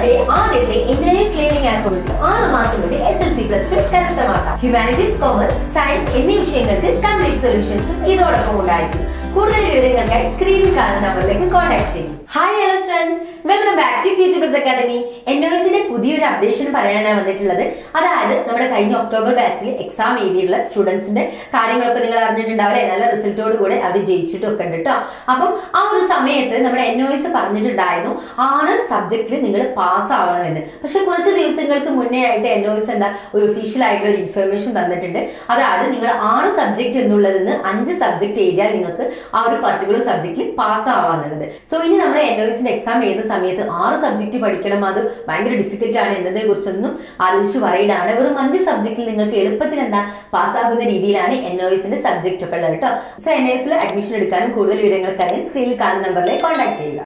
കേരളത്തിലെ ആദ്യത്തെ internet learning app ഉണ്ട് ആറ് മാസം കൊണ്ട് S L C plus two കരസ്ഥമാക്കാം ഹ്യൂമാനിറ്റീസ് കോമേഴ്സ് സയൻസ് എന്നീ വിഷയങ്ങൾക്ക് കംപ്ലീറ്റ് സൊല്യൂഷൻസും ഇതോടൊപ്പം ഉണ്ടായിരിക്കും കൂടുതൽ വിവരങ്ങൾക്കായി സ്ക്രീനിൽ കാണുന്ന നമ്പറിലേക്ക് കോൺടാക്ട് ചെയ്യും hi hello students welcome back to future biz academy N O എസിന്റെ പുതിയൊരു അപ്ഡേഷൻ പറയാനാണ് വന്നിട്ടുള്ളത് അതായത് നമ്മുടെ കഴിഞ്ഞ ഒക്ടോബർ ബാച്ചിൽ എക്സാം എഴുതിയിട്ടുള്ള സ്റ്റുഡൻസിന്റെ കാര്യങ്ങളൊക്കെ നിങ്ങൾ അറിഞ്ഞിട്ടുണ്ടാവില്ലേ നല്ല റിസൾട്ടോട് കൂടെ അവർ ജയിച്ചിട്ടും ഒക്കെ ഉണ്ട് കേട്ടോ അപ്പം ആ ഒരു സമയത്ത് നമ്മുടെ എൻ ഒ എസ് പറഞ്ഞിട്ടുണ്ടായിരുന്നു ആറ് സബ്ജക്റ്റിൽ നിങ്ങൾ പാസ് ആവണമെന്ന് പക്ഷെ കുറച്ച് ദിവസങ്ങൾക്ക് മുന്നേ ആയിട്ട് എൻ ഒ എസ് എന്താ ഒരു ഒഫീഷ്യൽ ആയിട്ടുള്ള ഒരു ഇൻഫർമേഷൻ തന്നിട്ടുണ്ട് അതായത് നിങ്ങൾ ആറ് സബ്ജക്ട് എന്നുള്ളതിൽ നിന്ന് അഞ്ച് സബ്ജക്ട് എഴുതിയാൽ നിങ്ങൾക്ക് ആ ഒരു പർട്ടിക്കുലർ സബ്ജക്റ്റിൽ പാസ് ആവാന്നുള്ളത് സോ ഇനി നമ്മൾ എൻ ഒ എസിന്റെ എക്സാം എഴുതുന്ന സമയത്ത് ആറ് സബ്ജക്ട് പഠിക്കണം അത് ഭയങ്കര ഡിഫിക്കൽട്ട് ആണ് എന്നതിനെ കുറിച്ചൊന്നും ആലോചിച്ച് പറയിടാണ് വെറും അഞ്ച് സബ്ജക്റ്റിൽ നിങ്ങൾക്ക് എളുപ്പത്തിൽ എന്താ പാസ്സാകുന്ന രീതിയിലാണ് എൻ ഒ എസിന്റെ സബ്ജക്റ്റ് ഒക്കെ ഉള്ളത് കേട്ടോ സോ എൻ എസിൽ അഡ്മിഷൻ എടുക്കാനും കൂടുതൽ വിവരങ്ങൾക്കറിയാൻ സ്ക്രീനിൽ കാണുന്ന നമ്പറിലേക്ക് കോൺടാക്ട് ചെയ്യുക